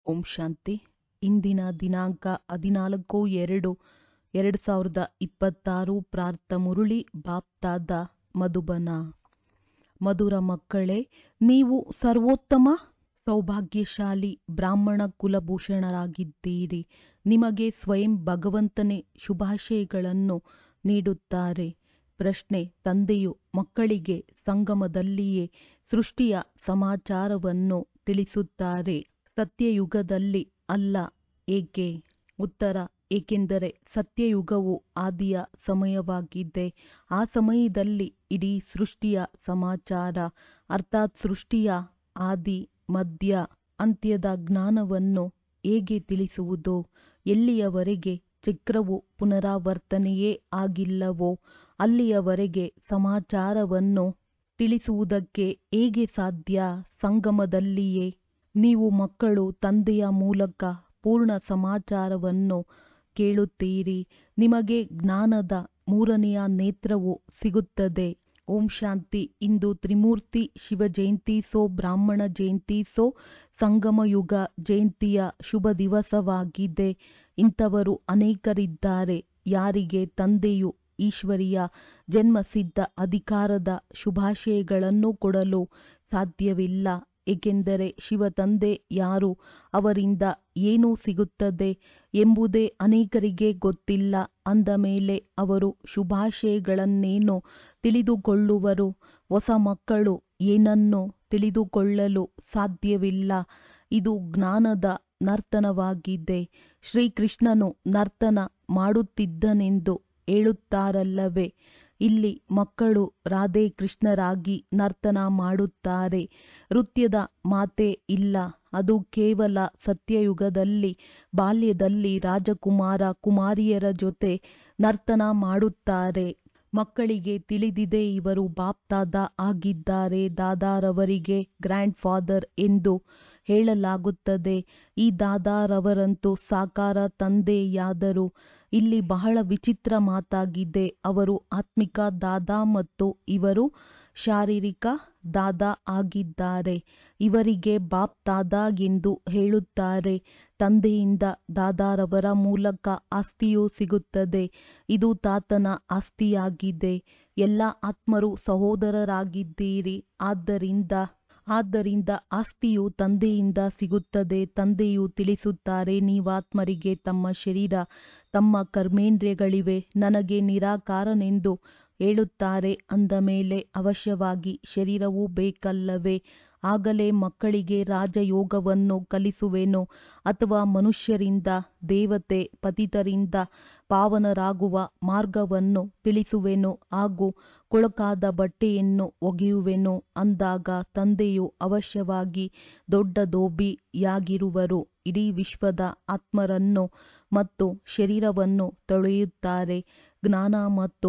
ಓಂ ಶಾಂತಿ ಇಂದಿನ ದಿನಾಂಕ ಹದಿನಾಲ್ಕು ಎರಡು ಎರಡು ಸಾವಿರದ ಇಪ್ಪತ್ತಾರು ಪ್ರಾರ್ಥ ಮುರುಳಿ ಬಾಪ್ತಾದ ಮಧುಬನ ಮಧುರ ಮಕ್ಕಳೇ ನೀವು ಸರ್ವೋತ್ತಮ ಸೌಭಾಗ್ಯಶಾಲಿ ಬ್ರಾಹ್ಮಣ ಕುಲಭೂಷಣರಾಗಿದ್ದೀರಿ ನಿಮಗೆ ಸ್ವಯಂ ಭಗವಂತನೇ ಶುಭಾಶಯಗಳನ್ನು ನೀಡುತ್ತಾರೆ ಪ್ರಶ್ನೆ ತಂದೆಯು ಮಕ್ಕಳಿಗೆ ಸಂಗಮದಲ್ಲಿಯೇ ಸೃಷ್ಟಿಯ ಸಮಾಚಾರವನ್ನು ತಿಳಿಸುತ್ತಾರೆ ಸತ್ಯಯುಗದಲ್ಲಿ ಅಲ್ಲ ಏಕೆ ಉತ್ತರ ಏಕೆಂದರೆ ಸತ್ಯಯುಗವು ಆದಿಯ ಸಮಯವಾಗಿದೆ ಆ ಸಮಯದಲ್ಲಿ ಇಡೀ ಸೃಷ್ಟಿಯ ಸಮಾಚಾರ ಅರ್ಥಾತ್ ಸೃಷ್ಟಿಯ ಆದಿ ಮಧ್ಯ ಅಂತ್ಯದ ಜ್ಞಾನವನ್ನು ಹೇಗೆ ತಿಳಿಸುವುದು ಎಲ್ಲಿಯವರೆಗೆ ಚಕ್ರವು ಪುನರಾವರ್ತನೆಯೇ ಆಗಿಲ್ಲವೋ ಅಲ್ಲಿಯವರೆಗೆ ಸಮಾಚಾರವನ್ನು ತಿಳಿಸುವುದಕ್ಕೆ ಹೇಗೆ ಸಾಧ್ಯ ಸಂಗಮದಲ್ಲಿಯೇ ನೀವು ಮಕ್ಕಳು ತಂದೆಯ ಮೂಲಕ ಪೂರ್ಣ ಸಮಾಚಾರವನ್ನು ಕೇಳುತ್ತೀರಿ ನಿಮಗೆ ಜ್ಞಾನದ ಮೂರನೆಯ ನೇತ್ರವು ಸಿಗುತ್ತದೆ ಓಂ ಶಾಂತಿ ಇಂದು ತ್ರಿಮೂರ್ತಿ ಶಿವ ಜಯಂತಿ ಸೋ ಬ್ರಾಹ್ಮಣ ಜಯಂತಿ ಸೋ ಸಂಗಮಯುಗ ಜಯಂತಿಯ ಶುಭ ದಿವಸವಾಗಿದೆ ಇಂಥವರು ಅನೇಕರಿದ್ದಾರೆ ಯಾರಿಗೆ ತಂದೆಯು ಈಶ್ವರಿಯ ಜನ್ಮಸಿದ್ಧ ಅಧಿಕಾರದ ಶುಭಾಶಯಗಳನ್ನು ಕೊಡಲು ಸಾಧ್ಯವಿಲ್ಲ ಏಕೆಂದರೆ ಶಿವ ತಂದೆ ಯಾರು ಅವರಿಂದ ಏನು ಸಿಗುತ್ತದೆ ಎಂಬುದೇ ಅನೇಕರಿಗೆ ಗೊತ್ತಿಲ್ಲ ಅಂದ ಮೇಲೆ ಅವರು ಶುಭಾಶಯಗಳನ್ನೇನು ತಿಳಿದುಕೊಳ್ಳುವರು ಹೊಸ ಮಕ್ಕಳು ಏನನ್ನು ತಿಳಿದುಕೊಳ್ಳಲು ಸಾಧ್ಯವಿಲ್ಲ ಇದು ಜ್ಞಾನದ ನರ್ತನವಾಗಿದೆ ಶ್ರೀಕೃಷ್ಣನು ನರ್ತನ ಮಾಡುತ್ತಿದ್ದನೆಂದು ಹೇಳುತ್ತಾರಲ್ಲವೇ ಇಲ್ಲಿ ಮಕ್ಕಳು ರಾಧೆ ಕೃಷ್ಣರಾಗಿ ನರ್ತನ ಮಾಡುತ್ತಾರೆ ನೃತ್ಯದ ಮಾತೇ ಇಲ್ಲ ಅದು ಕೇವಲ ಸತ್ಯಯುಗದಲ್ಲಿ ಬಾಲ್ಯದಲ್ಲಿ ರಾಜಕುಮಾರ ಕುಮಾರಿಯರ ಜೊತೆ ನರ್ತನ ಮಾಡುತ್ತಾರೆ ಮಕ್ಕಳಿಗೆ ತಿಳಿದಿದೆ ಇವರು ಬಾಪ್ತಾದ ಆಗಿದ್ದಾರೆ ದಾದಾರವರಿಗೆ ಗ್ರ್ಯಾಂಡ್ ಫಾದರ್ ಎಂದು ಹೇಳಲಾಗುತ್ತದೆ ಈ ದಾದಾರವರಂತೂ ಸಾಕಾರ ತಂದೆಯಾದರು ಇಲ್ಲಿ ಬಹಳ ವಿಚಿತ್ರ ಮಾತಾಗಿದೆ ಅವರು ಆತ್ಮಿಕ ದಾದಾ ಮತ್ತು ಇವರು ಶಾರೀರಿಕ ದಾದಾ ಆಗಿದ್ದಾರೆ ಇವರಿಗೆ ಬಾಪ್ ದಾದಾ ಎಂದು ಹೇಳುತ್ತಾರೆ ತಂದೆಯಿಂದ ದಾದಾರವರ ಮೂಲಕ ಆಸ್ತಿಯು ಸಿಗುತ್ತದೆ ಇದು ತಾತನ ಆಸ್ತಿಯಾಗಿದೆ ಎಲ್ಲ ಆತ್ಮರು ಸಹೋದರರಾಗಿದ್ದೀರಿ ಆದ್ದರಿಂದ ಆದ್ದರಿಂದ ಆಸ್ತಿಯು ತಂದೆಯಿಂದ ಸಿಗುತ್ತದೆ ತಂದೆಯು ತಿಳಿಸುತ್ತಾರೆ ನೀವಾತ್ಮರಿಗೆ ತಮ್ಮ ಶರೀರ ತಮ್ಮ ಕರ್ಮೇಂದ್ರಿಯಗಳಿವೆ ನನಗೆ ನಿರಾಕಾರನೆಂದು ಹೇಳುತ್ತಾರೆ ಅಂದ ಮೇಲೆ ಅವಶ್ಯವಾಗಿ ಶರೀರವೂ ಬೇಕಲ್ಲವೇ ಆಗಲೇ ಮಕ್ಕಳಿಗೆ ರಾಜಯೋಗವನ್ನು ಕಲಿಸುವೆನು ಅಥವಾ ಮನುಷ್ಯರಿಂದ ದೇವತೆ ಪತಿತರಿಂದ ಪಾವನರಾಗುವ ಮಾರ್ಗವನ್ನು ತಿಳಿಸುವೆನು ಹಾಗೂ ಕೊಳಕಾದ ಬಟ್ಟೆಯನ್ನು ಒಗೆಯುವೆನು ಅಂದಾಗ ತಂದೆಯು ಅವಶ್ಯವಾಗಿ ದೊಡ್ಡ ಧೋಬಿಯಾಗಿರುವರು ಇಡೀ ವಿಶ್ವದ ಆತ್ಮರನ್ನು ಮತ್ತು ಶರೀರವನ್ನು ತೊಳೆಯುತ್ತಾರೆ ಜ್ಞಾನ ಮತ್ತು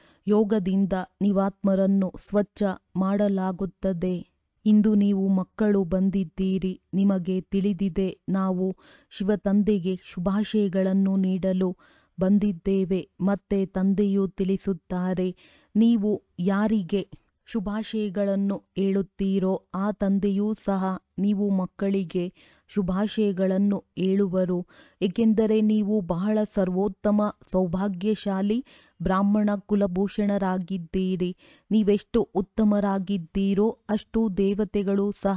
ಯೋಗದಿಂದ ನೀವಾತ್ಮರನ್ನು ಸ್ವಚ್ಛ ಮಾಡಲಾಗುತ್ತದೆ ಇಂದು ನೀವು ಮಕ್ಕಳು ಬಂದಿದ್ದೀರಿ ನಿಮಗೆ ತಿಳಿದಿದೆ ನಾವು ಶಿವ ತಂದೆಗೆ ಶುಭಾಶಯಗಳನ್ನು ನೀಡಲು ಬಂದಿದ್ದೇವೆ ಮತ್ತೆ ತಂದೆಯು ತಿಳಿಸುತ್ತಾರೆ ನೀವು ಯಾರಿಗೆ ಶುಭಾಶಯಗಳನ್ನು ಹೇಳುತ್ತೀರೋ ಆ ತಂದೆಯೂ ಸಹ ನೀವು ಮಕ್ಕಳಿಗೆ ಶುಭಾಶಯಗಳನ್ನು ಹೇಳುವರು ಏಕೆಂದರೆ ನೀವು ಬಹಳ ಸರ್ವೋತ್ತಮ ಸೌಭಾಗ್ಯಶಾಲಿ ಬ್ರಾಹ್ಮಣ ಕುಲಭೂಷಣರಾಗಿದ್ದೀರಿ ನೀವೆಷ್ಟು ಉತ್ತಮರಾಗಿದ್ದೀರೋ ಅಷ್ಟು ದೇವತೆಗಳು ಸಹ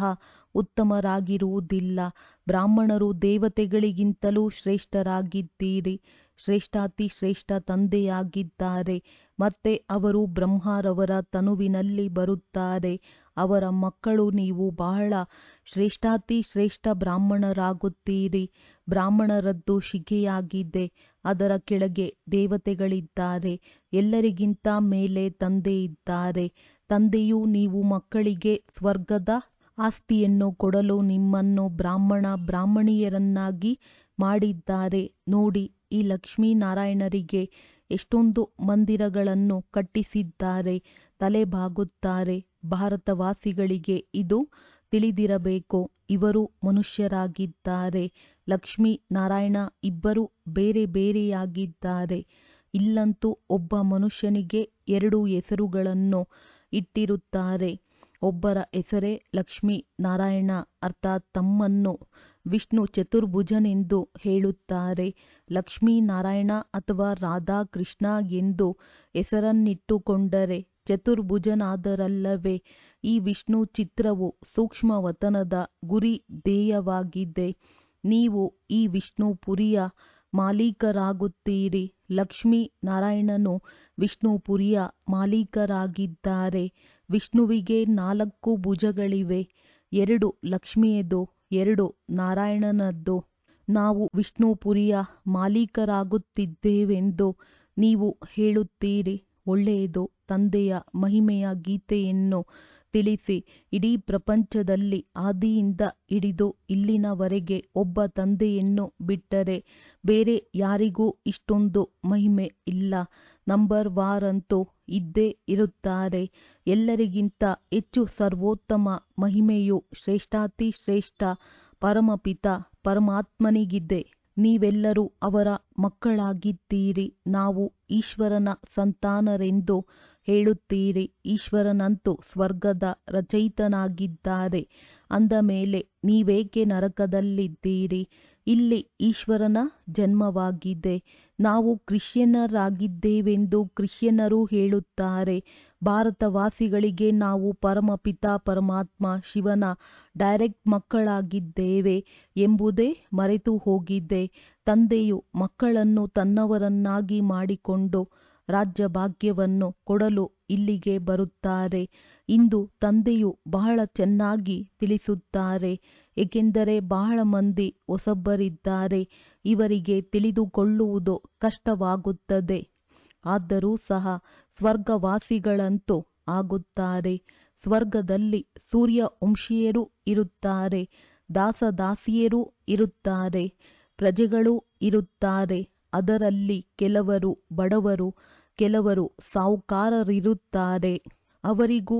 ಉತ್ತಮರಾಗಿರುವುದಿಲ್ಲ ಬ್ರಾಹ್ಮಣರು ದೇವತೆಗಳಿಗಿಂತಲೂ ಶ್ರೇಷ್ಠರಾಗಿದ್ದೀರಿ ಶ್ರೇಷ್ಠಾತಿ ಶ್ರೇಷ್ಠ ತಂದೆಯಾಗಿದ್ದಾರೆ ಮತ್ತೆ ಅವರು ಬ್ರಹ್ಮರವರ ತನುವಿನಲ್ಲಿ ಬರುತ್ತಾರೆ ಅವರ ಮಕ್ಕಳು ನೀವು ಬಹಳ ಶ್ರೇಷ್ಠಾತಿ ಶ್ರೇಷ್ಠ ಬ್ರಾಹ್ಮಣರಾಗುತ್ತೀರಿ ಬ್ರಾಹ್ಮಣರದ್ದು ಶಿಖೆಯಾಗಿದೆ ಅದರ ಕೆಳಗೆ ದೇವತೆಗಳಿದ್ದಾರೆ ಎಲ್ಲರಿಗಿಂತ ಮೇಲೆ ತಂದೆ ಇದ್ದಾರೆ ತಂದೆಯು ನೀವು ಮಕ್ಕಳಿಗೆ ಸ್ವರ್ಗದ ಆಸ್ತಿಯನ್ನು ಕೊಡಲು ನಿಮ್ಮನ್ನು ಬ್ರಾಹ್ಮಣ ಬ್ರಾಹ್ಮಣಿಯರನ್ನಾಗಿ ಮಾಡಿದ್ದಾರೆ ನೋಡಿ ಈ ಲಕ್ಷ್ಮೀನಾರಾಯಣರಿಗೆ ಎಷ್ಟೊಂದು ಮಂದಿರಗಳನ್ನು ಕಟ್ಟಿಸಿದ್ದಾರೆ ತಲೆ ಬಾಗುತ್ತಾರೆ ಭಾರತವಾಸಿಗಳಿಗೆ ಇದು ತಿಳಿದಿರಬೇಕು ಇವರು ಮನುಷ್ಯರಾಗಿದ್ದಾರೆ ಲಕ್ಷ್ಮೀ ನಾರಾಯಣ ಇಬ್ಬರು ಬೇರೆ ಬೇರೆಯಾಗಿದ್ದಾರೆ ಇಲ್ಲಂತೂ ಒಬ್ಬ ಮನುಷ್ಯನಿಗೆ ಎರಡು ಹೆಸರುಗಳನ್ನು ಇಟ್ಟಿರುತ್ತಾರೆ ಒಬ್ಬರ ಹೆಸರೇ ಲಕ್ಷ್ಮೀ ನಾರಾಯಣ ಅರ್ಥಾತ್ ತಮ್ಮನ್ನು ವಿಷ್ಣು ಚತುರ್ಭುಜನೆಂದು ಹೇಳುತ್ತಾರೆ ಲಕ್ಷ್ಮೀ ನಾರಾಯಣ ಅಥವಾ ರಾಧಾ ಕೃಷ್ಣ ಎಂದು ಹೆಸರನ್ನಿಟ್ಟುಕೊಂಡರೆ ಚತುರ್ಭುಜನಾದರಲ್ಲವೇ ಈ ವಿಷ್ಣು ಚಿತ್ರವು ಸೂಕ್ಷ್ಮವತನದ ಗುರಿ ಧ್ಯೇಯವಾಗಿದೆ ನೀವು ಈ ವಿಷ್ಣು ಪುರಿಯ ಮಾಲೀಕರಾಗುತ್ತೀರಿ ಲಕ್ಷ್ಮೀ ನಾರಾಯಣನು ವಿಷ್ಣುಪುರಿಯ ಮಾಲೀಕರಾಗಿದ್ದಾರೆ ವಿಷ್ಣುವಿಗೆ ನಾಲ್ಕು ಭುಜಗಳಿವೆ ಎರಡು ಲಕ್ಷ್ಮಿಯದು ಎರಡು ನಾರಾಯಣನದ್ದು ನಾವು ವಿಷ್ಣುಪುರಿಯ ಮಾಲೀಕರಾಗುತ್ತಿದ್ದೇವೆಂದು ನೀವು ಹೇಳುತ್ತೀರಿ ಒಳ್ಳೆಯದು ತಂದೆಯ ಮಹಿಮೆಯ ಗೀತೆಯನ್ನು ತಿಳಿಸಿ ಇಡೀ ಪ್ರಪಂಚದಲ್ಲಿ ಆದಿಯಿಂದ ಹಿಡಿದು ಇಲ್ಲಿನವರೆಗೆ ಒಬ್ಬ ತಂದೆಯನ್ನು ಬಿಟ್ಟರೆ ಬೇರೆ ಯಾರಿಗೂ ಇಷ್ಟೊಂದು ಮಹಿಮೆ ಇಲ್ಲ ನಂಬರ್ ವಾರಂತೂ ಇದ್ದೇ ಇರುತ್ತಾರೆ ಎಲ್ಲರಿಗಿಂತ ಹೆಚ್ಚು ಸರ್ವೋತ್ತಮ ಮಹಿಮೆಯು ಶ್ರೇಷ್ಠಾತಿ ಶ್ರೇಷ್ಠ ಪರಮಪಿತ ಪರಮಾತ್ಮನಿಗಿದೆ ನೀವೆಲ್ಲರೂ ಅವರ ಮಕ್ಕಳಾಗಿದ್ದೀರಿ ನಾವು ಈಶ್ವರನ ಸಂತಾನರೆಂದು ಹೇಳುತ್ತೀರಿ ಈಶ್ವರನಂತೂ ಸ್ವರ್ಗದ ರಚಯಿತನಾಗಿದ್ದಾರೆ ಅಂದ ಮೇಲೆ ನೀವೇಕೆ ನರಕದಲ್ಲಿದ್ದೀರಿ ಇಲ್ಲಿ ಈಶ್ವರನ ಜನ್ಮವಾಗಿದೆ ನಾವು ಕ್ರಿಶ್ಚಿಯನ್ನರಾಗಿದ್ದೇವೆಂದು ಕ್ರಿಶ್ಚಿಯನ್ನರು ಹೇಳುತ್ತಾರೆ ಭಾರತವಾಸಿಗಳಿಗೆ ನಾವು ಪರಮಪಿತ ಪರಮಾತ್ಮ ಶಿವನ ಡೈರೆಕ್ಟ್ ಮಕ್ಕಳಾಗಿದ್ದೇವೆ ಎಂಬುದೇ ಮರೆತು ಹೋಗಿದೆ ತಂದೆಯು ಮಕ್ಕಳನ್ನು ತನ್ನವರನ್ನಾಗಿ ಮಾಡಿಕೊಂಡು ರಾಜ್ಯ ಭಾಗ್ಯವನ್ನು ಕೊಡಲು ಇಲ್ಲಿಗೆ ಬರುತ್ತಾರೆ ಇಂದು ತಂದೆಯು ಬಹಳ ಚೆನ್ನಾಗಿ ತಿಳಿಸುತ್ತಾರೆ ಏಕೆಂದರೆ ಬಹಳ ಮಂದಿ ಹೊಸಬ್ಬರಿದ್ದಾರೆ ಇವರಿಗೆ ತಿಳಿದುಕೊಳ್ಳುವುದು ಕಷ್ಟವಾಗುತ್ತದೆ ಆದರೂ ಸಹ ಸ್ವರ್ಗವಾಸಿಗಳಂತೂ ಆಗುತ್ತಾರೆ ಸ್ವರ್ಗದಲ್ಲಿ ಸೂರ್ಯವಂಶೀಯರು ಇರುತ್ತಾರೆ ದಾಸದಾಸಿಯರು ಇರುತ್ತಾರೆ ಪ್ರಜೆಗಳು ಇರುತ್ತಾರೆ ಅದರಲ್ಲಿ ಕೆಲವರು ಬಡವರು ಕೆಲವರು ಸಾಹುಕಾರರಿರುತ್ತಾರೆ ಅವರಿಗೂ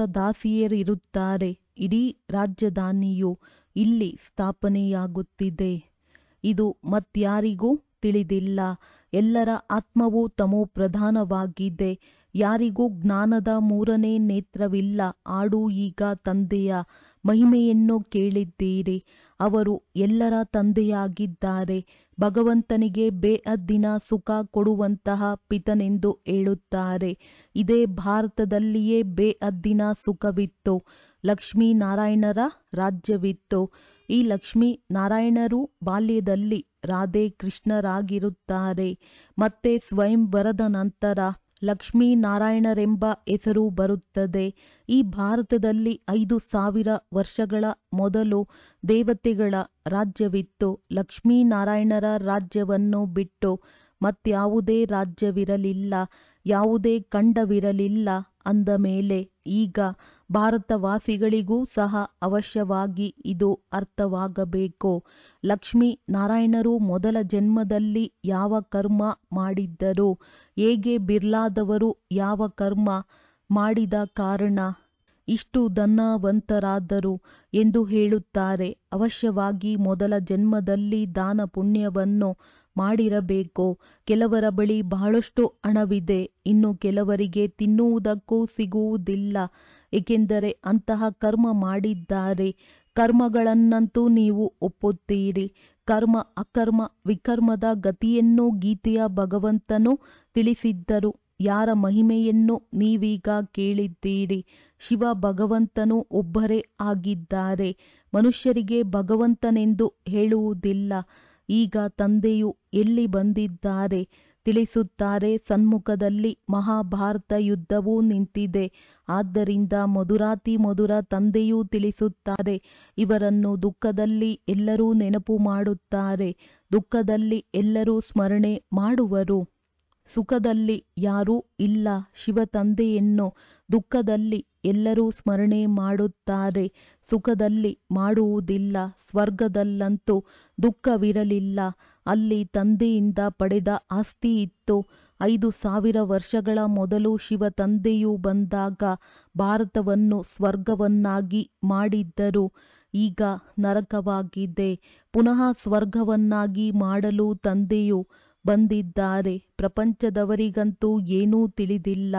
ದಾಸದಾಸಿಯರಿರುತ್ತಾರೆ ಇಡೀ ರಾಜಧಾನಿಯು ಇಲ್ಲಿ ಸ್ಥಾಪನೆಯಾಗುತ್ತಿದೆ ಇದು ಮತ್ಯಾರಿಗೂ ತಿಳಿದಿಲ್ಲ ಎಲ್ಲರ ಆತ್ಮವು ತಮೋ ಪ್ರಧಾನವಾಗಿದೆ ಯಾರಿಗೂ ಜ್ಞಾನದ ಮೂರನೇ ನೇತ್ರವಿಲ್ಲ ಆಡು ಈಗ ತಂದೆಯ ಮಹಿಮೆಯನ್ನು ಕೇಳಿದ್ದೀರಿ ಅವರು ಎಲ್ಲರ ತಂದೆಯಾಗಿದ್ದಾರೆ ಭಗವಂತನಿಗೆ ಬೇಅದ್ದಿನ ಸುಖ ಕೊಡುವಂತಹ ಪಿತನೆಂದು ಹೇಳುತ್ತಾರೆ ಇದೇ ಭಾರತದಲ್ಲಿಯೇ ಬೇಅದ್ದಿನ ಸುಖವಿತ್ತು ಲಕ್ಷ್ಮೀನಾರಾಯಣರ ರಾಜ್ಯವಿತ್ತು ಈ ಲಕ್ಷ್ಮೀ ನಾರಾಯಣರು ಬಾಲ್ಯದಲ್ಲಿ ರಾಧೆ ಕೃಷ್ಣರಾಗಿರುತ್ತಾರೆ ಮತ್ತೆ ಸ್ವಯಂವರದ ನಂತರ ಲಕ್ಷ್ಮೀನಾರಾಯಣರೆಂಬ ಹೆಸರು ಬರುತ್ತದೆ ಈ ಭಾರತದಲ್ಲಿ ಐದು ಸಾವಿರ ವರ್ಷಗಳ ಮೊದಲು ದೇವತೆಗಳ ರಾಜ್ಯವಿತ್ತು ಲಕ್ಷ್ಮೀನಾರಾಯಣರ ರಾಜ್ಯವನ್ನು ಬಿಟ್ಟು ಮತ್ಯಾವುದೇ ರಾಜ್ಯವಿರಲಿಲ್ಲ ಯಾವುದೇ ಖಂಡವಿರಲಿಲ್ಲ ಅಂದ ಮೇಲೆ ಈಗ ಭಾರತವಾಸಿಗಳಿಗೂ ಸಹ ಅವಶ್ಯವಾಗಿ ಇದು ಅರ್ಥವಾಗಬೇಕು ಲಕ್ಷ್ಮೀ ನಾರಾಯಣರು ಮೊದಲ ಜನ್ಮದಲ್ಲಿ ಯಾವ ಕರ್ಮ ಮಾಡಿದ್ದರು ಹೇಗೆ ಬಿರ್ಲಾದವರು ಯಾವ ಕರ್ಮ ಮಾಡಿದ ಕಾರಣ ಇಷ್ಟು ಧನವಂತರಾದರು ಎಂದು ಹೇಳುತ್ತಾರೆ ಅವಶ್ಯವಾಗಿ ಮೊದಲ ಜನ್ಮದಲ್ಲಿ ದಾನ ಪುಣ್ಯವನ್ನು ಮಾಡಿರಬೇಕು ಕೆಲವರ ಬಳಿ ಬಹಳಷ್ಟು ಹಣವಿದೆ ಇನ್ನು ಕೆಲವರಿಗೆ ತಿನ್ನುವುದಕ್ಕೂ ಸಿಗುವುದಿಲ್ಲ ಏಕೆಂದರೆ ಅಂತಹ ಕರ್ಮ ಮಾಡಿದ್ದಾರೆ ಕರ್ಮಗಳನ್ನಂತೂ ನೀವು ಒಪ್ಪುತ್ತೀರಿ ಕರ್ಮ ಅಕರ್ಮ ವಿಕರ್ಮದ ಗತಿಯನ್ನು ಗೀತೆಯ ಭಗವಂತನು ತಿಳಿಸಿದ್ದರು ಯಾರ ಮಹಿಮೆಯನ್ನು ನೀವೀಗ ಕೇಳಿದ್ದೀರಿ ಶಿವ ಭಗವಂತನು ಒಬ್ಬರೇ ಆಗಿದ್ದಾರೆ ಮನುಷ್ಯರಿಗೆ ಭಗವಂತನೆಂದು ಹೇಳುವುದಿಲ್ಲ ಈಗ ತಂದೆಯು ಎಲ್ಲಿ ಬಂದಿದ್ದಾರೆ ತಿಳಿಸುತ್ತಾರೆ ಸನ್ಮುಖದಲ್ಲಿ ಮಹಾಭಾರತ ಯುದ್ಧವೂ ನಿಂತಿದೆ ಆದ್ದರಿಂದ ಮಧುರಾತಿ ಮಧುರ ತಂದೆಯೂ ತಿಳಿಸುತ್ತಾರೆ ಇವರನ್ನು ದುಃಖದಲ್ಲಿ ಎಲ್ಲರೂ ನೆನಪು ಮಾಡುತ್ತಾರೆ ದುಃಖದಲ್ಲಿ ಎಲ್ಲರೂ ಸ್ಮರಣೆ ಮಾಡುವರು ಸುಖದಲ್ಲಿ ಯಾರೂ ಇಲ್ಲ ಶಿವ ತಂದೆಯನ್ನು ದುಃಖದಲ್ಲಿ ಎಲ್ಲರೂ ಸ್ಮರಣೆ ಮಾಡುತ್ತಾರೆ ಸುಖದಲ್ಲಿ ಮಾಡುವುದಿಲ್ಲ ಸ್ವರ್ಗದಲ್ಲಂತೂ ದುಃಖವಿರಲಿಲ್ಲ ಅಲ್ಲಿ ತಂದೆಯಿಂದ ಪಡೆದ ಆಸ್ತಿ ಇತ್ತು ಐದು ಸಾವಿರ ವರ್ಷಗಳ ಮೊದಲು ಶಿವ ತಂದೆಯು ಬಂದಾಗ ಭಾರತವನ್ನು ಸ್ವರ್ಗವನ್ನಾಗಿ ಮಾಡಿದ್ದರು ಈಗ ನರಕವಾಗಿದೆ ಪುನಃ ಸ್ವರ್ಗವನ್ನಾಗಿ ಮಾಡಲು ತಂದೆಯು ಬಂದಿದ್ದಾರೆ ಪ್ರಪಂಚದವರಿಗಂತೂ ಏನೂ ತಿಳಿದಿಲ್ಲ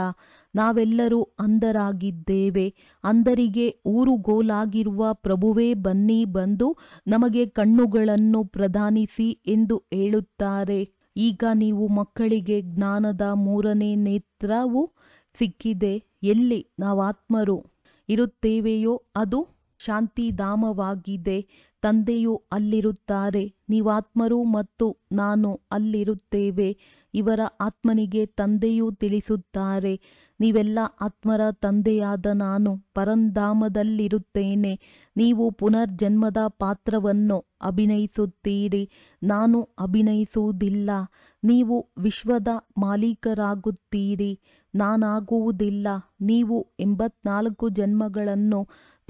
ನಾವೆಲ್ಲರೂ ಅಂಧರಾಗಿದ್ದೇವೆ ಅಂಧರಿಗೆ ಊರುಗೋಲಾಗಿರುವ ಪ್ರಭುವೇ ಬನ್ನಿ ಬಂದು ನಮಗೆ ಕಣ್ಣುಗಳನ್ನು ಪ್ರದಾನಿಸಿ ಎಂದು ಹೇಳುತ್ತಾರೆ ಈಗ ನೀವು ಮಕ್ಕಳಿಗೆ ಜ್ಞಾನದ ಮೂರನೇ ನೇತ್ರವು ಸಿಕ್ಕಿದೆ ಎಲ್ಲಿ ನಾವಾತ್ಮರು ಇರುತ್ತೇವೆಯೋ ಅದು ಶಾಂತಿಧಾಮವಾಗಿದೆ ತಂದೆಯು ಅಲ್ಲಿರುತ್ತಾರೆ ನೀವಾತ್ಮರು ಮತ್ತು ನಾನು ಅಲ್ಲಿರುತ್ತೇವೆ ಇವರ ಆತ್ಮನಿಗೆ ತಂದೆಯು ತಿಳಿಸುತ್ತಾರೆ ನೀವೆಲ್ಲ ಆತ್ಮರ ತಂದೆಯಾದ ನಾನು ಪರಂಧಾಮದಲ್ಲಿರುತ್ತೇನೆ ನೀವು ಪುನರ್ಜನ್ಮದ ಪಾತ್ರವನ್ನು ಅಭಿನಯಿಸುತ್ತೀರಿ ನಾನು ಅಭಿನಯಿಸುವುದಿಲ್ಲ ನೀವು ವಿಶ್ವದ ಮಾಲೀಕರಾಗುತ್ತೀರಿ ನಾನಾಗುವುದಿಲ್ಲ ನೀವು ಎಂಬತ್ನಾಲ್ಕು ಜನ್ಮಗಳನ್ನು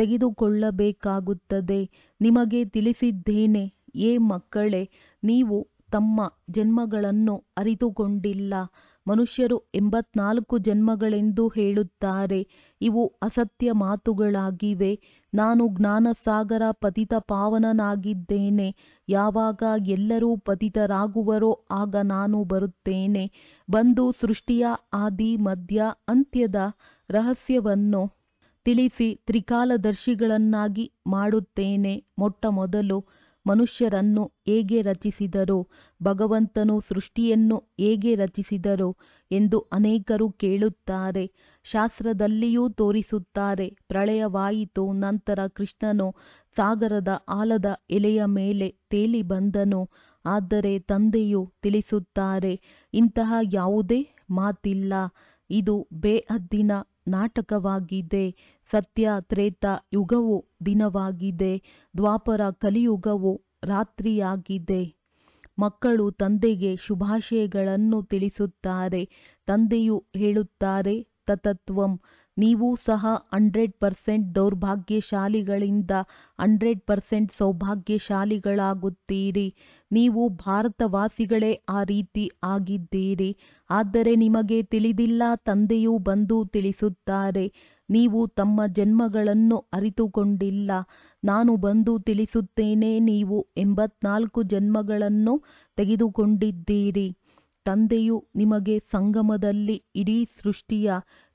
ತೆಗೆದುಕೊಳ್ಳಬೇಕಾಗುತ್ತದೆ ನಿಮಗೆ ತಿಳಿಸಿದ್ದೇನೆ ಏ ಮಕ್ಕಳೇ ನೀವು ತಮ್ಮ ಜನ್ಮಗಳನ್ನು ಅರಿತುಕೊಂಡಿಲ್ಲ ಮನುಷ್ಯರು ಎಂಬತ್ನಾಲ್ಕು ಜನ್ಮಗಳೆಂದು ಹೇಳುತ್ತಾರೆ ಇವು ಅಸತ್ಯ ಮಾತುಗಳಾಗಿವೆ ನಾನು ಜ್ಞಾನಸಾಗರ ಪತಿತ ಪಾವನನಾಗಿದ್ದೇನೆ ಯಾವಾಗ ಎಲ್ಲರೂ ಪತಿತರಾಗುವರೋ ಆಗ ನಾನು ಬರುತ್ತೇನೆ ಬಂದು ಸೃಷ್ಟಿಯ ಆದಿ ಮಧ್ಯ ಅಂತ್ಯದ ರಹಸ್ಯವನ್ನು ತಿಳಿಸಿ ತ್ರಿಕಾಲದರ್ಶಿಗಳನ್ನಾಗಿ ಮಾಡುತ್ತೇನೆ ಮೊಟ್ಟ ಮೊದಲು ಮನುಷ್ಯರನ್ನು ಹೇಗೆ ರಚಿಸಿದರು ಭಗವಂತನು ಸೃಷ್ಟಿಯನ್ನು ಹೇಗೆ ರಚಿಸಿದರು ಎಂದು ಅನೇಕರು ಕೇಳುತ್ತಾರೆ ಶಾಸ್ತ್ರದಲ್ಲಿಯೂ ತೋರಿಸುತ್ತಾರೆ ಪ್ರಳಯವಾಯಿತು ನಂತರ ಕೃಷ್ಣನು ಸಾಗರದ ಆಲದ ಎಲೆಯ ಮೇಲೆ ತೇಲಿ ಬಂದನು ಆದರೆ ತಂದೆಯು ತಿಳಿಸುತ್ತಾರೆ ಇಂತಹ ಯಾವುದೇ ಮಾತಿಲ್ಲ ಇದು ಬೇಹದ್ದಿನ ನಾಟಕವಾಗಿದೆ ಸತ್ಯ ತ್ರೇತ ಯುಗವು ದಿನವಾಗಿದೆ ದ್ವಾಪರ ಕಲಿಯುಗವು ರಾತ್ರಿಯಾಗಿದೆ ಮಕ್ಕಳು ತಂದೆಗೆ ಶುಭಾಶಯಗಳನ್ನು ತಿಳಿಸುತ್ತಾರೆ ತಂದೆಯು ಹೇಳುತ್ತಾರೆ ತತತ್ವಂ ನೀವು ಸಹ ಹಂಡ್ರೆಡ್ ಪರ್ಸೆಂಟ್ ದೌರ್ಭಾಗ್ಯಶಾಲಿಗಳಿಂದ ಹಂಡ್ರೆಡ್ ಪರ್ಸೆಂಟ್ ಸೌಭಾಗ್ಯಶಾಲಿಗಳಾಗುತ್ತೀರಿ ನೀವು ಭಾರತವಾಸಿಗಳೇ ಆ ರೀತಿ ಆಗಿದ್ದೀರಿ ಆದರೆ ನಿಮಗೆ ತಿಳಿದಿಲ್ಲ ತಂದೆಯು ಬಂದು ತಿಳಿಸುತ್ತಾರೆ ನೀವು ತಮ್ಮ ಜನ್ಮಗಳನ್ನು ಅರಿತುಕೊಂಡಿಲ್ಲ ನಾನು ಬಂದು ತಿಳಿಸುತ್ತೇನೆ ನೀವು ಎಂಬತ್ನಾಲ್ಕು ಜನ್ಮಗಳನ್ನು ತೆಗೆದುಕೊಂಡಿದ್ದೀರಿ ತಂದೆಯು ನಿಮಗೆ ಸಂಗಮದಲ್ಲಿ ಇಡೀ ಸೃಷ್ಟಿಯ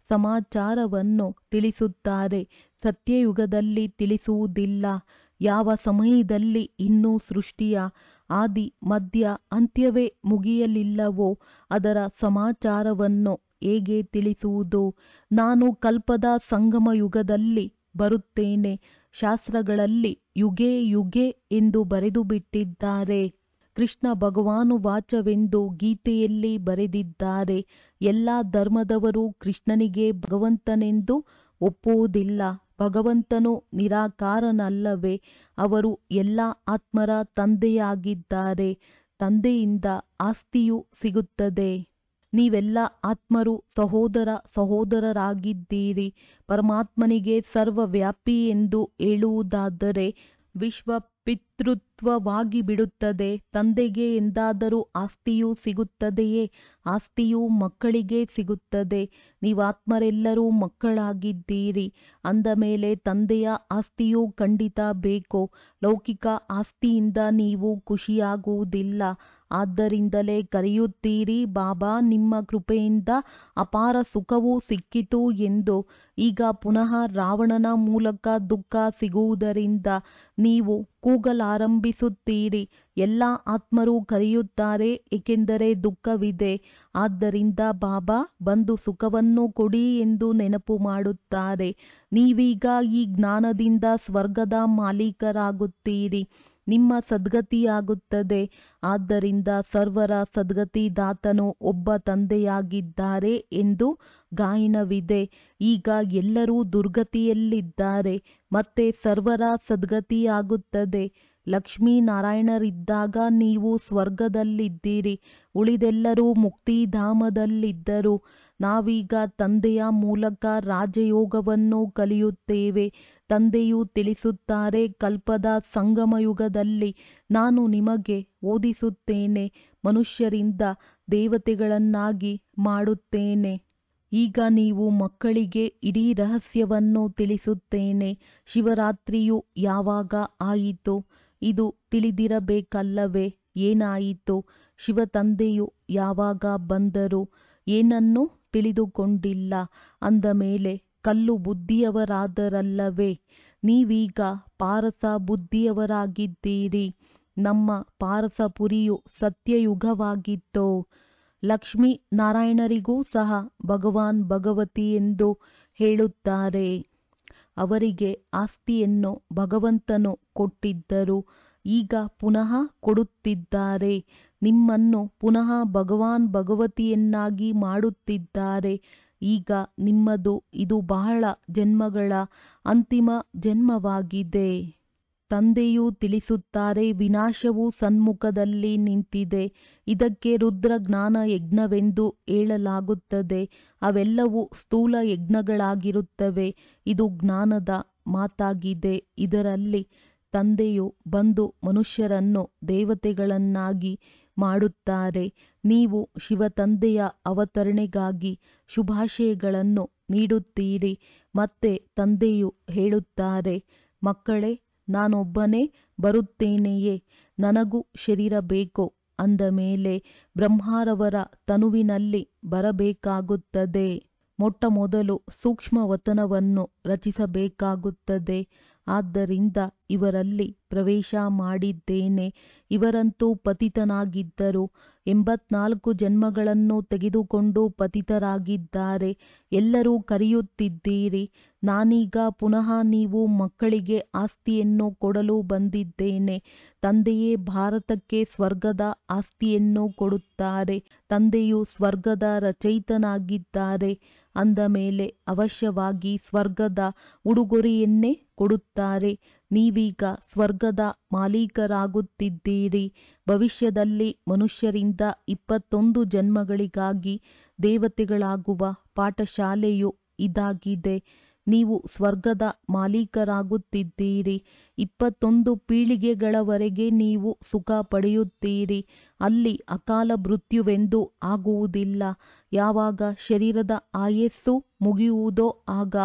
ಸಮಾಚಾರವನ್ನು ತಿಳಿಸುತ್ತಾರೆ ಸತ್ಯಯುಗದಲ್ಲಿ ತಿಳಿಸುವುದಿಲ್ಲ ಯಾವ ಸಮಯದಲ್ಲಿ ಇನ್ನೂ ಸೃಷ್ಟಿಯ ಆದಿ ಮಧ್ಯ ಅಂತ್ಯವೇ ಮುಗಿಯಲಿಲ್ಲವೋ ಅದರ ಸಮಾಚಾರವನ್ನು ಹೇಗೆ ತಿಳಿಸುವುದು ನಾನು ಕಲ್ಪದ ಸಂಗಮ ಯುಗದಲ್ಲಿ ಬರುತ್ತೇನೆ ಶಾಸ್ತ್ರಗಳಲ್ಲಿ ಯುಗೆ ಯುಗೆ ಎಂದು ಬರೆದು ಬಿಟ್ಟಿದ್ದಾರೆ ಕೃಷ್ಣ ಭಗವಾನುವಾಚವೆಂದು ಗೀತೆಯಲ್ಲಿ ಬರೆದಿದ್ದಾರೆ ಎಲ್ಲ ಧರ್ಮದವರು ಕೃಷ್ಣನಿಗೆ ಭಗವಂತನೆಂದು ಒಪ್ಪುವುದಿಲ್ಲ ಭಗವಂತನು ನಿರಾಕಾರನಲ್ಲವೇ ಅವರು ಎಲ್ಲ ಆತ್ಮರ ತಂದೆಯಾಗಿದ್ದಾರೆ ತಂದೆಯಿಂದ ಆಸ್ತಿಯು ಸಿಗುತ್ತದೆ ನೀವೆಲ್ಲ ಆತ್ಮರು ಸಹೋದರ ಸಹೋದರರಾಗಿದ್ದೀರಿ ಪರಮಾತ್ಮನಿಗೆ ಸರ್ವವ್ಯಾಪಿ ಎಂದು ಹೇಳುವುದಾದರೆ ವಿಶ್ವ ಪಿತೃತ್ವವಾಗಿ ಬಿಡುತ್ತದೆ ತಂದೆಗೆ ಎಂದಾದರೂ ಆಸ್ತಿಯು ಸಿಗುತ್ತದೆಯೇ ಆಸ್ತಿಯು ಮಕ್ಕಳಿಗೆ ಸಿಗುತ್ತದೆ ನೀವಾತ್ಮರೆಲ್ಲರೂ ಮಕ್ಕಳಾಗಿದ್ದೀರಿ ಅಂದ ಮೇಲೆ ತಂದೆಯ ಆಸ್ತಿಯು ಖಂಡಿತ ಬೇಕು ಲೌಕಿಕ ಆಸ್ತಿಯಿಂದ ನೀವು ಖುಷಿಯಾಗುವುದಿಲ್ಲ ಆದ್ದರಿಂದಲೇ ಕರೆಯುತ್ತೀರಿ ಬಾಬಾ ನಿಮ್ಮ ಕೃಪೆಯಿಂದ ಅಪಾರ ಸುಖವು ಸಿಕ್ಕಿತು ಎಂದು ಈಗ ಪುನಃ ರಾವಣನ ಮೂಲಕ ದುಃಖ ಸಿಗುವುದರಿಂದ ನೀವು ಕೂಗಲಾರಂಭಿಸುತ್ತೀರಿ ಎಲ್ಲ ಆತ್ಮರು ಕರೆಯುತ್ತಾರೆ ಏಕೆಂದರೆ ದುಃಖವಿದೆ ಆದ್ದರಿಂದ ಬಾಬಾ ಬಂದು ಸುಖವನ್ನು ಕೊಡಿ ಎಂದು ನೆನಪು ಮಾಡುತ್ತಾರೆ ನೀವೀಗ ಈ ಜ್ಞಾನದಿಂದ ಸ್ವರ್ಗದ ಮಾಲೀಕರಾಗುತ್ತೀರಿ ನಿಮ್ಮ ಸದ್ಗತಿಯಾಗುತ್ತದೆ ಆದ್ದರಿಂದ ಸರ್ವರ ಸದ್ಗತಿದಾತನು ಒಬ್ಬ ತಂದೆಯಾಗಿದ್ದಾರೆ ಎಂದು ಗಾಯನವಿದೆ ಈಗ ಎಲ್ಲರೂ ದುರ್ಗತಿಯಲ್ಲಿದ್ದಾರೆ ಮತ್ತೆ ಸರ್ವರ ಸದ್ಗತಿಯಾಗುತ್ತದೆ ಲಕ್ಷ್ಮೀನಾರಾಯಣರಿದ್ದಾಗ ನೀವು ಸ್ವರ್ಗದಲ್ಲಿದ್ದೀರಿ ಉಳಿದೆಲ್ಲರೂ ಮುಕ್ತಿಧಾಮದಲ್ಲಿದ್ದರು ನಾವೀಗ ತಂದೆಯ ಮೂಲಕ ರಾಜಯೋಗವನ್ನು ಕಲಿಯುತ್ತೇವೆ ತಂದೆಯು ತಿಳಿಸುತ್ತಾರೆ ಕಲ್ಪದ ಸಂಗಮಯುಗದಲ್ಲಿ ನಾನು ನಿಮಗೆ ಓದಿಸುತ್ತೇನೆ ಮನುಷ್ಯರಿಂದ ದೇವತೆಗಳನ್ನಾಗಿ ಮಾಡುತ್ತೇನೆ ಈಗ ನೀವು ಮಕ್ಕಳಿಗೆ ಇಡೀ ರಹಸ್ಯವನ್ನು ತಿಳಿಸುತ್ತೇನೆ ಶಿವರಾತ್ರಿಯು ಯಾವಾಗ ಆಯಿತು ಇದು ತಿಳಿದಿರಬೇಕಲ್ಲವೇ ಏನಾಯಿತು ಶಿವತಂದೆಯು ಯಾವಾಗ ಬಂದರು ಏನನ್ನು ತಿಳಿದುಕೊಂಡಿಲ್ಲ ಅಂದ ಮೇಲೆ ಕಲ್ಲು ಬುದ್ಧಿಯವರಾದರಲ್ಲವೇ ನೀವೀಗ ಪಾರಸ ಬುದ್ಧಿಯವರಾಗಿದ್ದೀರಿ ನಮ್ಮ ಪಾರಸಪುರಿಯು ಸತ್ಯಯುಗವಾಗಿತ್ತು ಲಕ್ಷ್ಮೀ ನಾರಾಯಣರಿಗೂ ಸಹ ಭಗವಾನ್ ಭಗವತಿ ಎಂದು ಹೇಳುತ್ತಾರೆ ಅವರಿಗೆ ಆಸ್ತಿಯನ್ನು ಭಗವಂತನು ಕೊಟ್ಟಿದ್ದರು ಈಗ ಪುನಃ ಕೊಡುತ್ತಿದ್ದಾರೆ ನಿಮ್ಮನ್ನು ಪುನಃ ಭಗವಾನ್ ಭಗವತಿಯನ್ನಾಗಿ ಮಾಡುತ್ತಿದ್ದಾರೆ ಈಗ ನಿಮ್ಮದು ಇದು ಬಹಳ ಜನ್ಮಗಳ ಅಂತಿಮ ಜನ್ಮವಾಗಿದೆ ತಂದೆಯು ತಿಳಿಸುತ್ತಾರೆ ವಿನಾಶವು ಸನ್ಮುಖದಲ್ಲಿ ನಿಂತಿದೆ ಇದಕ್ಕೆ ರುದ್ರ ಜ್ಞಾನ ಯಜ್ಞವೆಂದು ಹೇಳಲಾಗುತ್ತದೆ ಅವೆಲ್ಲವೂ ಸ್ಥೂಲ ಯಜ್ಞಗಳಾಗಿರುತ್ತವೆ ಇದು ಜ್ಞಾನದ ಮಾತಾಗಿದೆ ಇದರಲ್ಲಿ ತಂದೆಯು ಬಂದು ಮನುಷ್ಯರನ್ನು ದೇವತೆಗಳನ್ನಾಗಿ ಮಾಡುತ್ತಾರೆ ನೀವು ಶಿವತಂದೆಯ ಅವತರಣೆಗಾಗಿ ಶುಭಾಶಯಗಳನ್ನು ನೀಡುತ್ತೀರಿ ಮತ್ತೆ ತಂದೆಯು ಹೇಳುತ್ತಾರೆ ಮಕ್ಕಳೇ ನಾನೊಬ್ಬನೇ ಬರುತ್ತೇನೆಯೇ ನನಗೂ ಶರೀರ ಬೇಕು ಅಂದ ಮೇಲೆ ಬ್ರಹ್ಮಾರವರ ತನುವಿನಲ್ಲಿ ಬರಬೇಕಾಗುತ್ತದೆ ಮೊಟ್ಟ ಮೊದಲು ಸೂಕ್ಷ್ಮವತನವನ್ನು ರಚಿಸಬೇಕಾಗುತ್ತದೆ ಆದ್ದರಿಂದ ಇವರಲ್ಲಿ ಪ್ರವೇಶ ಮಾಡಿದ್ದೇನೆ ಇವರಂತೂ ಪತಿತನಾಗಿದ್ದರು ಎಂಬತ್ನಾಲ್ಕು ಜನ್ಮಗಳನ್ನು ತೆಗೆದುಕೊಂಡು ಪತಿತರಾಗಿದ್ದಾರೆ ಎಲ್ಲರೂ ಕರೆಯುತ್ತಿದ್ದೀರಿ ನಾನೀಗ ಪುನಃ ನೀವು ಮಕ್ಕಳಿಗೆ ಆಸ್ತಿಯನ್ನು ಕೊಡಲು ಬಂದಿದ್ದೇನೆ ತಂದೆಯೇ ಭಾರತಕ್ಕೆ ಸ್ವರ್ಗದ ಆಸ್ತಿಯನ್ನು ಕೊಡುತ್ತಾರೆ ತಂದೆಯು ಸ್ವರ್ಗದ ರಚಯಿತನಾಗಿದ್ದಾರೆ ಅಂದ ಮೇಲೆ ಅವಶ್ಯವಾಗಿ ಸ್ವರ್ಗದ ಉಡುಗೊರೆಯನ್ನೇ ಕೊಡುತ್ತಾರೆ ನೀವೀಗ ಸ್ವರ್ಗದ ಮಾಲೀಕರಾಗುತ್ತಿದ್ದೀರಿ ಭವಿಷ್ಯದಲ್ಲಿ ಮನುಷ್ಯರಿಂದ ಇಪ್ಪತ್ತೊಂದು ಜನ್ಮಗಳಿಗಾಗಿ ದೇವತೆಗಳಾಗುವ ಪಾಠಶಾಲೆಯು ಇದಾಗಿದೆ ನೀವು ಸ್ವರ್ಗದ ಮಾಲೀಕರಾಗುತ್ತಿದ್ದೀರಿ ಇಪ್ಪತ್ತೊಂದು ಪೀಳಿಗೆಗಳವರೆಗೆ ನೀವು ಸುಖ ಪಡೆಯುತ್ತೀರಿ ಅಲ್ಲಿ ಅಕಾಲ ಮೃತ್ಯುವೆಂದು ಆಗುವುದಿಲ್ಲ ಯಾವಾಗ ಶರೀರದ ಆಯಸ್ಸು ಮುಗಿಯುವುದೋ ಆಗ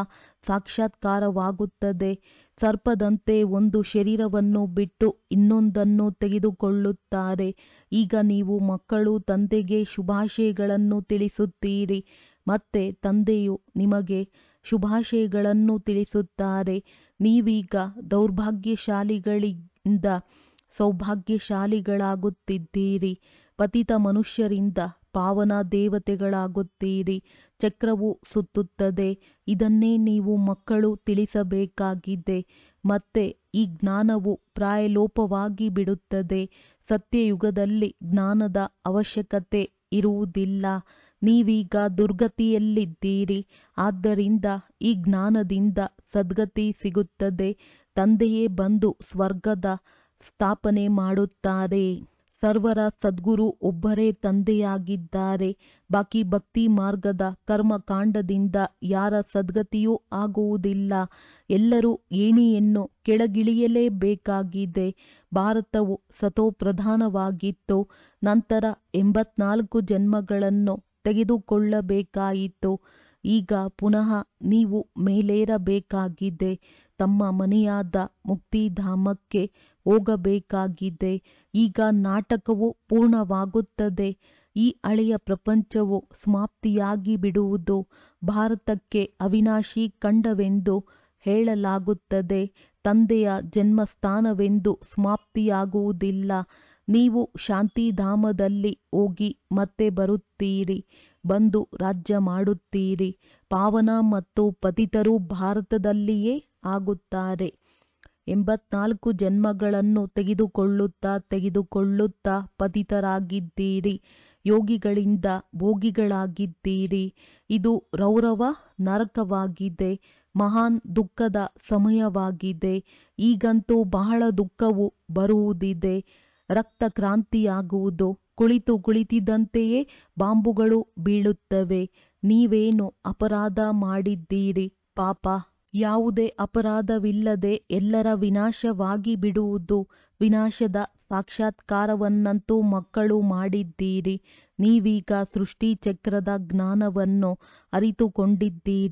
ಸಾಕ್ಷಾತ್ಕಾರವಾಗುತ್ತದೆ ಸರ್ಪದಂತೆ ಒಂದು ಶರೀರವನ್ನು ಬಿಟ್ಟು ಇನ್ನೊಂದನ್ನು ತೆಗೆದುಕೊಳ್ಳುತ್ತಾರೆ ಈಗ ನೀವು ಮಕ್ಕಳು ತಂದೆಗೆ ಶುಭಾಶಯಗಳನ್ನು ತಿಳಿಸುತ್ತೀರಿ ಮತ್ತೆ ತಂದೆಯು ನಿಮಗೆ ಶುಭಾಶಯಗಳನ್ನು ತಿಳಿಸುತ್ತಾರೆ ನೀವೀಗ ದೌರ್ಭಾಗ್ಯಶಾಲಿಗಳಿಂದ ಸೌಭಾಗ್ಯಶಾಲಿಗಳಾಗುತ್ತಿದ್ದೀರಿ ಪತಿತ ಮನುಷ್ಯರಿಂದ ಪಾವನ ದೇವತೆಗಳಾಗುತ್ತೀರಿ ಚಕ್ರವು ಸುತ್ತುತ್ತದೆ ಇದನ್ನೇ ನೀವು ಮಕ್ಕಳು ತಿಳಿಸಬೇಕಾಗಿದೆ ಮತ್ತೆ ಈ ಜ್ಞಾನವು ಪ್ರಾಯಲೋಪವಾಗಿ ಬಿಡುತ್ತದೆ ಸತ್ಯಯುಗದಲ್ಲಿ ಜ್ಞಾನದ ಅವಶ್ಯಕತೆ ಇರುವುದಿಲ್ಲ ನೀವೀಗ ದುರ್ಗತಿಯಲ್ಲಿದ್ದೀರಿ ಆದ್ದರಿಂದ ಈ ಜ್ಞಾನದಿಂದ ಸದ್ಗತಿ ಸಿಗುತ್ತದೆ ತಂದೆಯೇ ಬಂದು ಸ್ವರ್ಗದ ಸ್ಥಾಪನೆ ಮಾಡುತ್ತಾರೆ ಸರ್ವರ ಸದ್ಗುರು ಒಬ್ಬರೇ ತಂದೆಯಾಗಿದ್ದಾರೆ ಬಾಕಿ ಭಕ್ತಿ ಮಾರ್ಗದ ಕರ್ಮಕಾಂಡದಿಂದ ಯಾರ ಸದ್ಗತಿಯೂ ಆಗುವುದಿಲ್ಲ ಎಲ್ಲರೂ ಏಣಿಯನ್ನು ಕೆಳಗಿಳಿಯಲೇಬೇಕಾಗಿದೆ ಭಾರತವು ಸತೋಪ್ರಧಾನವಾಗಿತ್ತು ನಂತರ ಎಂಬತ್ನಾಲ್ಕು ಜನ್ಮಗಳನ್ನು ತೆಗೆದುಕೊಳ್ಳಬೇಕಾಯಿತು ಈಗ ಪುನಃ ನೀವು ಮೇಲೇರಬೇಕಾಗಿದೆ ತಮ್ಮ ಮನೆಯಾದ ಮುಕ್ತಿಧಾಮಕ್ಕೆ ಹೋಗಬೇಕಾಗಿದೆ ಈಗ ನಾಟಕವು ಪೂರ್ಣವಾಗುತ್ತದೆ ಈ ಹಳೆಯ ಪ್ರಪಂಚವು ಸಮಾಪ್ತಿಯಾಗಿ ಬಿಡುವುದು ಭಾರತಕ್ಕೆ ಅವಿನಾಶಿ ಖಂಡವೆಂದು ಹೇಳಲಾಗುತ್ತದೆ ತಂದೆಯ ಜನ್ಮಸ್ಥಾನವೆಂದು ಸಮಾಪ್ತಿಯಾಗುವುದಿಲ್ಲ ನೀವು ಶಾಂತಿಧಾಮದಲ್ಲಿ ಹೋಗಿ ಮತ್ತೆ ಬರುತ್ತೀರಿ ಬಂದು ರಾಜ್ಯ ಮಾಡುತ್ತೀರಿ ಪಾವನ ಮತ್ತು ಪತಿತರು ಭಾರತದಲ್ಲಿಯೇ ಆಗುತ್ತಾರೆ ಎಂಬತ್ನಾಲ್ಕು ಜನ್ಮಗಳನ್ನು ತೆಗೆದುಕೊಳ್ಳುತ್ತಾ ತೆಗೆದುಕೊಳ್ಳುತ್ತಾ ಪತಿತರಾಗಿದ್ದೀರಿ ಯೋಗಿಗಳಿಂದ ಭೋಗಿಗಳಾಗಿದ್ದೀರಿ ಇದು ರೌರವ ನರಕವಾಗಿದೆ ಮಹಾನ್ ದುಃಖದ ಸಮಯವಾಗಿದೆ ಈಗಂತೂ ಬಹಳ ದುಃಖವು ಬರುವುದಿದೆ ರಕ್ತ ಕ್ರಾಂತಿಯಾಗುವುದು ಕುಳಿತು ಕುಳಿತಿದ್ದಂತೆಯೇ ಬಾಂಬುಗಳು ಬೀಳುತ್ತವೆ ನೀವೇನು ಅಪರಾಧ ಮಾಡಿದ್ದೀರಿ ಪಾಪ ಯಾವುದೇ ಅಪರಾಧವಿಲ್ಲದೆ ಎಲ್ಲರ ವಿನಾಶವಾಗಿ ಬಿಡುವುದು ವಿನಾಶದ ಸಾಕ್ಷಾತ್ಕಾರವನ್ನಂತೂ ಮಕ್ಕಳು ಮಾಡಿದ್ದೀರಿ ನೀವೀಗ ಸೃಷ್ಟಿ ಚಕ್ರದ ಜ್ಞಾನವನ್ನು ಅರಿತುಕೊಂಡಿದ್ದೀರಿ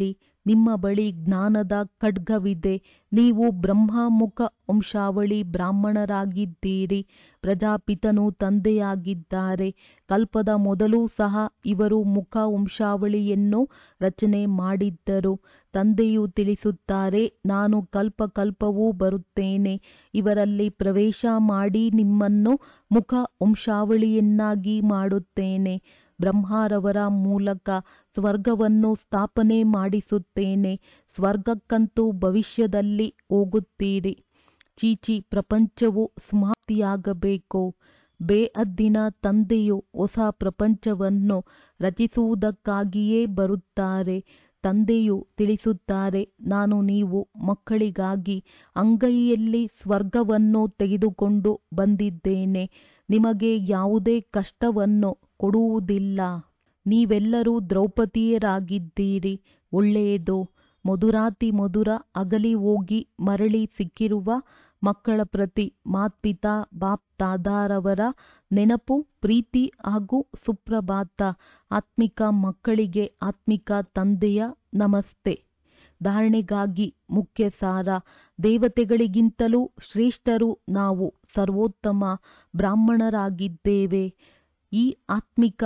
ನಿಮ್ಮ ಬಳಿ ಜ್ಞಾನದ ಖಡ್ಗವಿದೆ ನೀವು ಬ್ರಹ್ಮಮುಖ ವಂಶಾವಳಿ ಬ್ರಾಹ್ಮಣರಾಗಿದ್ದೀರಿ ಪ್ರಜಾಪಿತನು ತಂದೆಯಾಗಿದ್ದಾರೆ ಕಲ್ಪದ ಮೊದಲು ಸಹ ಇವರು ಮುಖ ವಂಶಾವಳಿಯನ್ನು ರಚನೆ ಮಾಡಿದ್ದರು ತಂದೆಯು ತಿಳಿಸುತ್ತಾರೆ ನಾನು ಕಲ್ಪ ಕಲ್ಪವೂ ಬರುತ್ತೇನೆ ಇವರಲ್ಲಿ ಪ್ರವೇಶ ಮಾಡಿ ನಿಮ್ಮನ್ನು ಮುಖ ವಂಶಾವಳಿಯನ್ನಾಗಿ ಮಾಡುತ್ತೇನೆ ಬ್ರಹ್ಮರವರ ಮೂಲಕ ಸ್ವರ್ಗವನ್ನು ಸ್ಥಾಪನೆ ಮಾಡಿಸುತ್ತೇನೆ ಸ್ವರ್ಗಕ್ಕಂತೂ ಭವಿಷ್ಯದಲ್ಲಿ ಹೋಗುತ್ತೀರಿ ಚೀಚಿ ಪ್ರಪಂಚವು ಸಮಾಪ್ತಿಯಾಗಬೇಕು ಬೇಅದ್ದಿನ ತಂದೆಯು ಹೊಸ ಪ್ರಪಂಚವನ್ನು ರಚಿಸುವುದಕ್ಕಾಗಿಯೇ ಬರುತ್ತಾರೆ ತಂದೆಯು ತಿಳಿಸುತ್ತಾರೆ ನಾನು ನೀವು ಮಕ್ಕಳಿಗಾಗಿ ಅಂಗೈಯಲ್ಲಿ ಸ್ವರ್ಗವನ್ನು ತೆಗೆದುಕೊಂಡು ಬಂದಿದ್ದೇನೆ ನಿಮಗೆ ಯಾವುದೇ ಕಷ್ಟವನ್ನು ಕೊಡುವುದಿಲ್ಲ ನೀವೆಲ್ಲರೂ ದ್ರೌಪದಿಯರಾಗಿದ್ದೀರಿ ಒಳ್ಳೆಯದು ಮಧುರಾತಿ ಮಧುರ ಅಗಲಿ ಹೋಗಿ ಮರಳಿ ಸಿಕ್ಕಿರುವ ಮಕ್ಕಳ ಪ್ರತಿ ಮಾತ್ಪಿತಾ ಬಾಪ್ ತಾದಾರವರ ನೆನಪು ಪ್ರೀತಿ ಹಾಗೂ ಸುಪ್ರಭಾತ ಆತ್ಮಿಕ ಮಕ್ಕಳಿಗೆ ಆತ್ಮಿಕ ತಂದೆಯ ನಮಸ್ತೆ ಧಾರಣೆಗಾಗಿ ಮುಖ್ಯ ಸಾರ ದೇವತೆಗಳಿಗಿಂತಲೂ ಶ್ರೇಷ್ಠರು ನಾವು ಸರ್ವೋತ್ತಮ ಬ್ರಾಹ್ಮಣರಾಗಿದ್ದೇವೆ ಈ ಆತ್ಮಿಕ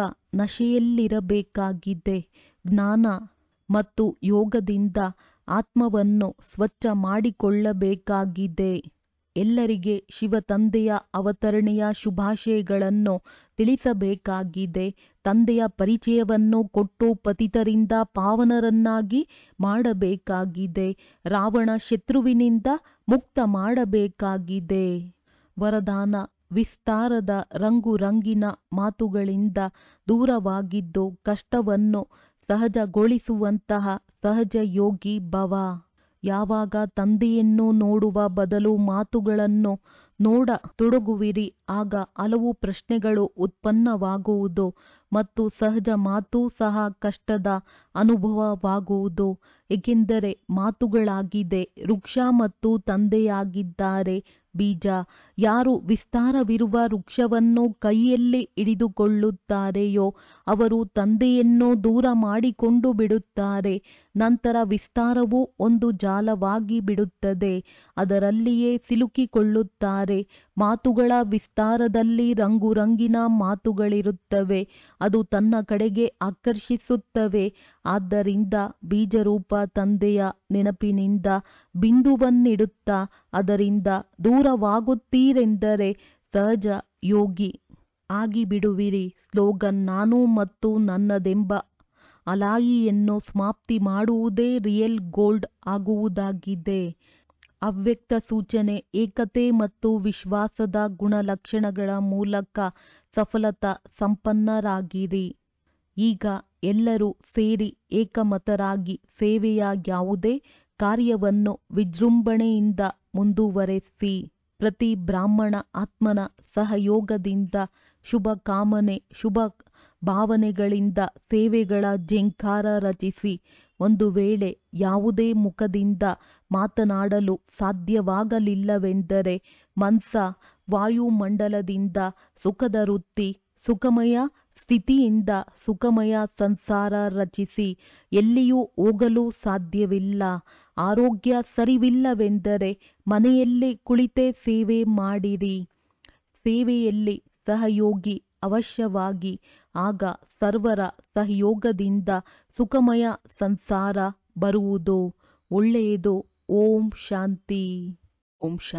ನಶೆಯಲ್ಲಿರಬೇಕಾಗಿದೆ ಜ್ಞಾನ ಮತ್ತು ಯೋಗದಿಂದ ಆತ್ಮವನ್ನು ಸ್ವಚ್ಛ ಮಾಡಿಕೊಳ್ಳಬೇಕಾಗಿದೆ ಎಲ್ಲರಿಗೆ ಶಿವ ತಂದೆಯ ಅವತರಣೆಯ ಶುಭಾಶಯಗಳನ್ನು ತಿಳಿಸಬೇಕಾಗಿದೆ ತಂದೆಯ ಪರಿಚಯವನ್ನು ಕೊಟ್ಟು ಪತಿತರಿಂದ ಪಾವನರನ್ನಾಗಿ ಮಾಡಬೇಕಾಗಿದೆ ರಾವಣ ಶತ್ರುವಿನಿಂದ ಮುಕ್ತ ಮಾಡಬೇಕಾಗಿದೆ ವರದಾನ ವಿಸ್ತಾರದ ರಂಗು ರಂಗಿನ ಮಾತುಗಳಿಂದ ದೂರವಾಗಿದ್ದು ಕಷ್ಟವನ್ನು ಸಹಜಗೊಳಿಸುವಂತಹ ಸಹಜ ಯೋಗಿ ಭವ ಯಾವಾಗ ತಂದೆಯನ್ನು ನೋಡುವ ಬದಲು ಮಾತುಗಳನ್ನು ನೋಡ ತೊಡಗುವಿರಿ ಆಗ ಹಲವು ಪ್ರಶ್ನೆಗಳು ಉತ್ಪನ್ನವಾಗುವುದು ಮತ್ತು ಸಹಜ ಮಾತು ಸಹ ಕಷ್ಟದ ಅನುಭವವಾಗುವುದು ಏಕೆಂದರೆ ಮಾತುಗಳಾಗಿದೆ ವೃಕ್ಷ ಮತ್ತು ತಂದೆಯಾಗಿದ್ದಾರೆ ಬೀಜ ಯಾರು ವಿಸ್ತಾರವಿರುವ ವೃಕ್ಷವನ್ನು ಕೈಯಲ್ಲಿ ಹಿಡಿದುಕೊಳ್ಳುತ್ತಾರೆಯೋ ಅವರು ತಂದೆಯನ್ನು ದೂರ ಮಾಡಿಕೊಂಡು ಬಿಡುತ್ತಾರೆ ನಂತರ ವಿಸ್ತಾರವು ಒಂದು ಜಾಲವಾಗಿ ಬಿಡುತ್ತದೆ ಅದರಲ್ಲಿಯೇ ಸಿಲುಕಿಕೊಳ್ಳುತ್ತಾರೆ ಮಾತುಗಳ ವಿಸ್ತಾರದಲ್ಲಿ ರಂಗು ರಂಗಿನ ಮಾತುಗಳಿರುತ್ತವೆ ಅದು ತನ್ನ ಕಡೆಗೆ ಆಕರ್ಷಿಸುತ್ತವೆ ಆದ್ದರಿಂದ ಬೀಜರೂಪ ತಂದೆಯ ನೆನಪಿನಿಂದ ಬಿಂದುವನ್ನಿಡುತ್ತಾ ಅದರಿಂದ ದೂರವಾಗುತ್ತೀರೆಂದರೆ ಸಹಜ ಯೋಗಿ ಆಗಿಬಿಡುವಿರಿ ಸ್ಲೋಗನ್ ನಾನು ಮತ್ತು ನನ್ನದೆಂಬ ಅಲಾಯಿಯನ್ನು ಸಮಾಪ್ತಿ ಮಾಡುವುದೇ ರಿಯಲ್ ಗೋಲ್ಡ್ ಆಗುವುದಾಗಿದೆ ಅವ್ಯಕ್ತ ಸೂಚನೆ ಏಕತೆ ಮತ್ತು ವಿಶ್ವಾಸದ ಗುಣಲಕ್ಷಣಗಳ ಮೂಲಕ ಸಫಲತಾ ಸಂಪನ್ನರಾಗಿರಿ ಈಗ ಎಲ್ಲರೂ ಸೇರಿ ಏಕಮತರಾಗಿ ಸೇವೆಯ ಯಾವುದೇ ಕಾರ್ಯವನ್ನು ವಿಜೃಂಭಣೆಯಿಂದ ಮುಂದುವರೆಸಿ ಪ್ರತಿ ಬ್ರಾಹ್ಮಣ ಆತ್ಮನ ಸಹಯೋಗದಿಂದ ಶುಭ ಕಾಮನೆ ಶುಭ ಭಾವನೆಗಳಿಂದ ಸೇವೆಗಳ ಝೇಂಕಾರ ರಚಿಸಿ ಒಂದು ವೇಳೆ ಯಾವುದೇ ಮುಖದಿಂದ ಮಾತನಾಡಲು ಸಾಧ್ಯವಾಗಲಿಲ್ಲವೆಂದರೆ ಮನ್ಸ ವಾಯುಮಂಡಲದಿಂದ ಸುಖದ ವೃತ್ತಿ ಸುಖಮಯ ಸ್ಥಿತಿಯಿಂದ ಸುಖಮಯ ಸಂಸಾರ ರಚಿಸಿ ಎಲ್ಲಿಯೂ ಹೋಗಲು ಸಾಧ್ಯವಿಲ್ಲ ಆರೋಗ್ಯ ಸರಿವಿಲ್ಲವೆಂದರೆ ಮನೆಯಲ್ಲಿ ಕುಳಿತೇ ಸೇವೆ ಮಾಡಿರಿ ಸೇವೆಯಲ್ಲಿ ಸಹಯೋಗಿ ಅವಶ್ಯವಾಗಿ ಆಗ ಸರ್ವರ ಸಹಯೋಗದಿಂದ ಸುಖಮಯ ಸಂಸಾರ ಬರುವುದು ಒಳ್ಳೆಯದು ಓಂ ಶಾಂತಿ ಓಂ ಶಾಂತಿ